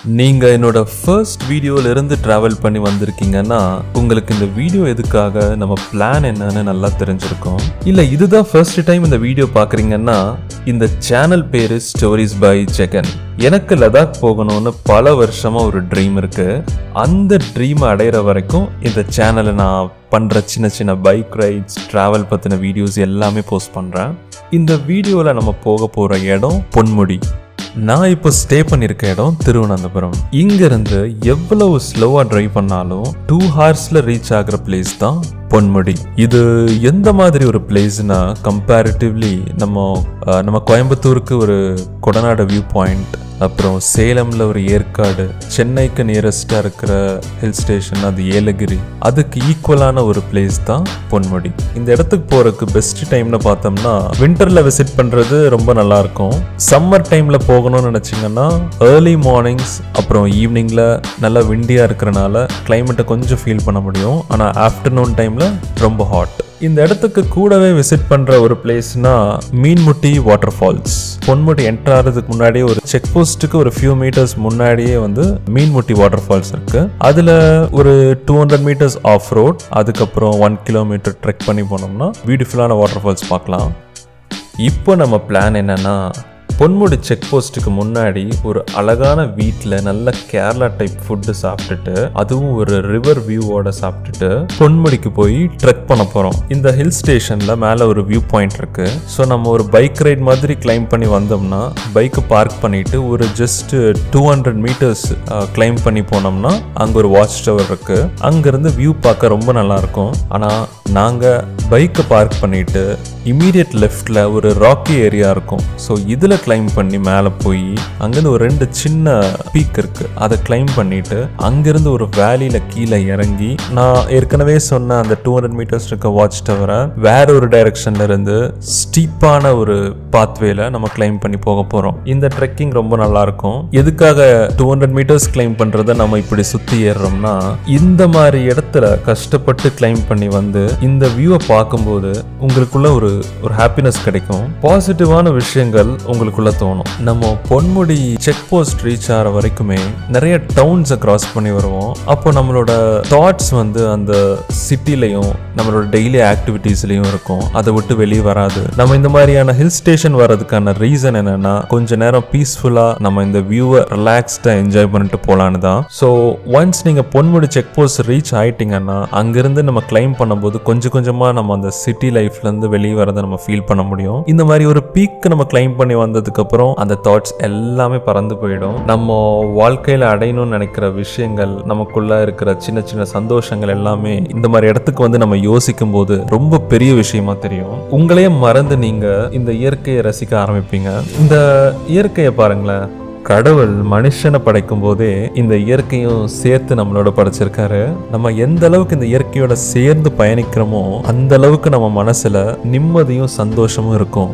நீங்க என்னோட ஃபர்ஸ்ட் வீடியோல இருந்து டிராவல் பண்ணி வந்திருக்கீங்கன்னா உங்களுக்கு இந்த வீடியோ எதுக்காக நம்ம பிளான் என்னன்னு நல்லா தெரிஞ்சிருக்கும் இல்ல இதுதான் ஃபர்ஸ்ட் டைம் இந்த வீடியோ பாக்குறீங்கன்னா இந்த சேனல் பேரு ஸ்டோரிஸ் பை ஜெகன் எனக்கு லடாக் போகணும்னு பல வருஷமா ஒரு ட்ரீம் இருக்கு அந்த ட்ரீம் அடையிற வரைக்கும் இந்த சேனலை நான் பண்ற சின்ன சின்ன பைக் ரைட்ஸ் டிராவல் பத்தின வீடியோஸ் எல்லாமே போஸ்ட் பண்றேன் இந்த வீடியோல நம்ம போக போற இடம் பொன்முடி நான் இப்போ ஸ்டே பண்ணியிருக்க இடம் திருவனந்தபுரம் இங்கிருந்து எவ்வளவு ஸ்லோவா டிரைவ் பண்ணாலும் டூ ஹார்ஸ்ல ரீச் ஆகுற பிளேஸ் தான் பொன்முடி இது எந்த மாதிரி ஒரு பிளேஸ்னா கம்பேரிட்டிவ்லி நம்ம அஹ், நம்ம கோயம்புத்தூருக்கு ஒரு கொடநாடு வியூ பாயிண்ட் அப்புறம் சேலம்ல ஒரு ஏற்காடு சென்னைக்கு நியரஸ்டா இருக்கிற ஹில் ஸ்டேஷன் அது ஏலகிரி அதுக்கு ஈக்குவலான ஒரு பிளேஸ் தான் பொன்முடி இந்த இடத்துக்கு போறதுக்கு பெஸ்ட் டைம்னு பார்த்தோம்னா விண்டர்ல விசிட் பண்றது ரொம்ப நல்லா இருக்கும் சம்மர் டைம்ல போகணும்னு நினைச்சீங்கன்னா ஏர்லி மார்னிங்ஸ் அப்புறம் ஈவினிங்ல நல்லா விண்டியா இருக்கிறனால கிளைமேட்டை கொஞ்சம் ஃபீல் பண்ண முடியும் ஆனா ஆஃப்டர்நூன் டைம்ல ரொம்ப ஹாட் இந்த இடத்துக்கு கூடவே விசிட் பண்ற ஒரு பிளேஸ்னா Meenmutty water falls Ponmudi enter ஆகிறதுக்கு முன்னாடியே ஒரு செக் போஸ்ட்டுக்கு ஒரு ஃபியூ மீட்டர்ஸ் முன்னாடியே வந்து மீன்முட்டி வாட்டர் ஃபால்ஸ் இருக்கு அதுல ஒரு two hundred meters off road அதுக்கப்புறம் ஒன் கிலோமீட்டர் ட்ரெக் பண்ணி போனோம்னா பியூட்டிஃபுல்லான வாட்டர் ஃபால்ஸ் பார்க்கலாம் இப்போ நம்ம பிளான் என்னன்னா பொன்முடி செக் போஸ்ட்டுக்கு முன்னாடி ஒரு அழகான வீட்டில் நல்ல கேரளா டைப் ஃபுட்டு சாப்பிட்டுட்டு அதுவும் ஒரு ரிவர் வியூவோட சாப்பிட்டுட்டு பொன்முடிக்கு போய் ட்ரெக் பண்ண போகிறோம் இந்த ஹில் ஸ்டேஷனில் மேலே ஒரு வியூ பாயிண்ட் இருக்கு ஸோ நம்ம ஒரு பைக் ரைட் மாதிரி கிளைம் பண்ணி வந்தோம்னா பைக்கை பார்க் பண்ணிட்டு ஒரு just two hundred meters climb பண்ணி போனோம்னா அங்கே ஒரு வாட்ச் டவர் இருக்கு அங்கேருந்து வியூ பார்க்க ரொம்ப நல்லா இருக்கும் ஆனால் நாங்கள் பைக்கை பார்க் பண்ணிட்டு இமீடியட் லெஃப்டில் ஒரு ராக்கி ஏரியா இருக்கும் ஸோ இதில் கிளைம் பண்ணி மேலே போய் அங்கேருந்து ஒரு ரெண்டு சின்ன பீக் இருக்கு அதை கிளைம் பண்ணிட்டு அங்கேருந்து ஒரு வேலியில் கீழே இறங்கி நான் ஏற்கனவே சொன்ன அந்த டூ ஹண்ட்ரட் மீட்டர்ஸ் இருக்க வாட்ச் டவரை வேற ஒரு டைரக்ஷன்ல இருந்து ஸ்டீப்பான ஒரு பாத்வேல நம்ம கிளைம் பண்ணி போக போகிறோம் இந்த ட்ரெக்கிங் ரொம்ப நல்லா இருக்கும் எதுக்காக டூ ஹண்ட்ரட் மீட்டர்ஸ் கிளைம் பண்ணுறதை நம்ம இப்படி சுற்றி ஏறுறோம்னா இந்த மாதிரி இடத்துல கஷ்டப்பட்டு கிளைம் பண்ணி வந்து இந்த வியூவை பார்க்கும்போது உங்களுக்குள்ள ஒரு ஒரு ஹாப்பினஸ் கிடைக்கும் பாசிட்டிவான விஷயங்கள் உங்களுக்குள்ள தோணும் நம்ம பொன்முடி செக் போஸ்ட் ரீச் ஆகிற வரைக்குமே நிறைய டவுன்ஸை கிராஸ் பண்ணி வருவோம் அப்போ நம்மளோட தாட்ஸ் வந்து அந்த சிட்டிலையும் நம்மளோட டெய்லி ஆக்டிவிட்டீஸ்லையும் இருக்கும் அதை விட்டு வெளியே வராது நம்ம இந்த மாதிரியான ஹில் ஸ்டேஷன் வர்றதுக்கான ரீசன் என்னன்னா கொஞ்ச நேரம் பீஸ்ஃபுல்லா நம்ம இந்த வியூவை ரிலாக்ஸ்டா என்ஜாய் பண்ணிட்டு போலான்னு தான் ஸோ ஒன்ஸ் நீங்க பொன்முடி செக் போஸ்ட் ரீச் ஆயிட்டீங்கன்னா அங்கிருந்து நம்ம கிளைம் பண்ணும்போது கொஞ்சம் கொஞ்சமா நம்ம அந்த சிட்டி லைஃப்ல இருந்து வெளியே வரதை நம்ம ஃபீல் பண்ண முடியும் இந்த மாதிரி ஒரு பீக் நம்ம கிளைம் பண்ணி வந்ததுக்கு அப்புறம் அந்த தாட்ஸ் எல்லாமே பறந்து போயிடும் நம்ம வாழ்க்கையில அடையணும்னு நினைக்கிற விஷயங்கள் நமக்குள்ள இருக்கிற சின்ன சின்ன சந்தோஷங்கள் எல்லாமே இந்த மாதிரி இடத்துக்கு வந்து நம்ம யோசிக்கும் போது ரொம்ப பெரிய விஷயமா தெரியும் உங்களையே மறந்து நீங்க இந்த இயற்கையை ரசிக்க ஆரம்பிப்பீங்க இந்த இயற்கையை பாருங்களேன் கடவுள் மனுஷனை படைக்கும் போதே இந்த இயற்கையும் சேர்த்து நம்மளோட படைச்சிருக்காரு நம்ம எந்த அளவுக்கு இந்த இயற்கையோட சேர்ந்து பயணிக்கிறோமோ அந்த அளவுக்கு நம்ம மனசுல நிம்மதியும் சந்தோஷமும் இருக்கும்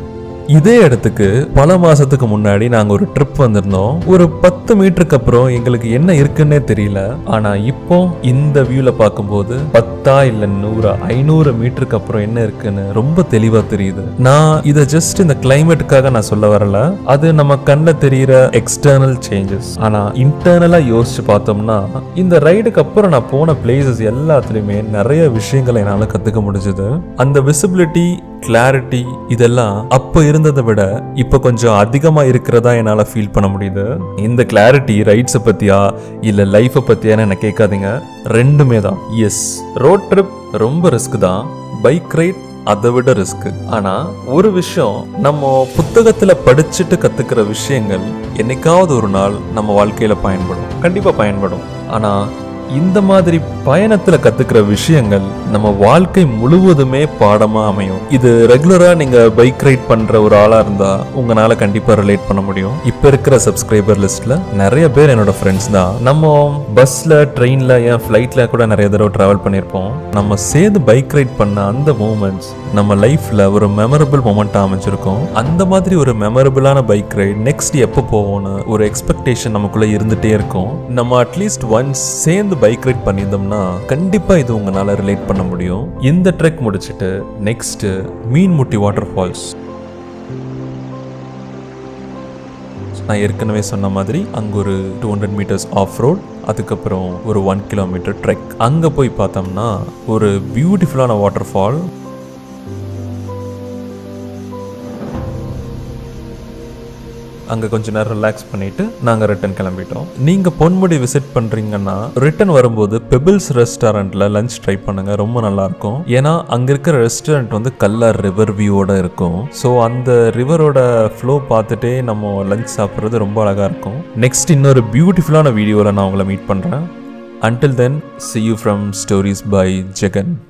இதே இடத்துக்கு பல மாசத்துக்கு முன்னாடி நாங்க ஒரு ட்ரிப் வந்திருந்தோம் ஒரு பத்து மீட்டருக்கு அப்புறம் எங்களுக்கு என்ன இருக்குன்னே தெரியல ஆனா இப்போ இந்த வியூல பார்க்கும்போது பத்தா இல்ல நூறா ஐநூறு மீட்டருக்கு அப்புறம் என்ன இருக்குன்னு ரொம்ப தெளிவா தெரியுது நான் இதை ஜஸ்ட் இந்த கிளைமேட்டுக்காக நான் சொல்ல வரல அது நம்ம கண்ணில் தெரியிற எக்ஸ்டர்னல் சேஞ்சஸ் ஆனா இன்டர்னலா யோசிச்சு பார்த்தோம்னா இந்த ரைடுக்கு அப்புறம் நான் போன பிளேசஸ் எல்லாத்துலயுமே நிறைய விஷயங்களை என்னால கத்துக்க முடிஞ்சது அந்த விசிபிலிட்டி கிளாரிட்டி இதெல்லாம் அப்ப இருந்ததை விட இப்ப கொஞ்சம் அதிகமா இருக்கிறதா என்னால ஃபீல் பண்ண முடியுது இந்த கிளாரிட்டி ரைட்ஸை பத்தியா இல்ல லைஃபை பத்தியான்னு என்ன கேட்காதீங்க ரெண்டுமே தான் எஸ் ரோட் ட்ரிப் ரொம்ப ரிஸ்க் தான் பைக் ரைட் அதை விட ரிஸ்க் ஆனா ஒரு விஷயம் நம்ம புத்தகத்துல படிச்சுட்டு கத்துக்கிற விஷயங்கள் என்னைக்காவது ஒரு நாள் நம்ம வாழ்க்கையில பயன்படும் கண்டிப்பா பயன்படும் ஆனா இந்த மாதிரி பயணத்துல கத்துக்கிற விஷயங்கள் நம்ம வாழ்க்கை முழுவதுமே பாடமா அமையும் இது ரெகுலரா நீங்க பைக் ரைட் பண்ற ஒரு ஆளா இருந்தா உங்களால கண்டிப்பா ரிலேட் பண்ண முடியும் இப்ப இருக்கிற சப்ஸ்கிரைபர் லிஸ்ட்ல நிறைய பேர் என்னோட ஃப்ரெண்ட்ஸ் தான் நம்ம பஸ்ல ட்ரெயின்ல ஏன் ஃபிளைட்ல கூட நிறைய தடவை டிராவல் பண்ணியிருப்போம் நம்ம சேர்ந்து பைக் ரைட் பண்ண அந்த மூமெண்ட்ஸ் நம்ம லைஃப்ல ஒரு மெமரபிள் மூமெண்ட்டாக அமைச்சிருக்கோம் அந்த மாதிரி ஒரு மெமரபிளான பைக் ரைட் நெக்ஸ்ட் எப்போ போவோம்னு ஒரு எக்ஸ்பெக்டேஷன் நமக்குள்ள இருந்துட்டே இருக்கும் நம்ம அட்லீஸ்ட் ஒன்ஸ் சேர்ந்து பைக் ரைட் பண்ணியிருந்தோம்னா கண்டிப்பா இது உங்களால ரிலேட் பண்ண முடியும் இந்த ட்ரெக் முடிச்சிட்டு நெக்ஸ்ட் மீன்முட்டி வாட்டர் ஃபால்ஸ் நான் ஏற்கனவே சொன்ன மாதிரி அங்கே ஒரு two hundred meters off road அதுக்கப்புறம் ஒரு ஒன் கிலோமீட்டர் ட்ரெக் அங்கே போய் பார்த்தோம்னா ஒரு பியூட்டிஃபுல்லான வாட்டர் ஃபால் அங்கே கொஞ்ச நேரம் ரிலாக்ஸ் பண்ணிட்டு நாங்கள் ரிட்டன் கிளம்பிட்டோம் நீங்கள் பொன்முடி விசிட் பண்ணுறீங்கன்னா ரிட்டன் வரும்போது பெபிள்ஸ் ரெஸ்டாரண்ட்டில் லஞ்ச் ட்ரை பண்ணுங்க ரொம்ப நல்லா இருக்கும் ஏன்னா அங்கே இருக்கிற ரெஸ்டாரண்ட் வந்து கல்லார் ரிவர் வியூவோட இருக்கும் ஸோ அந்த ரிவரோட ஃப்ளோ பார்த்துட்டே நம்ம லஞ்ச் சாப்பிட்றது ரொம்ப அழகாக இருக்கும் நெக்ஸ்ட் இன்னொரு பியூட்டிஃபுல்லான வீடியோவில் நான் உங்களை மீட் பண்ணுறேன் until then see you from stories bye Jagan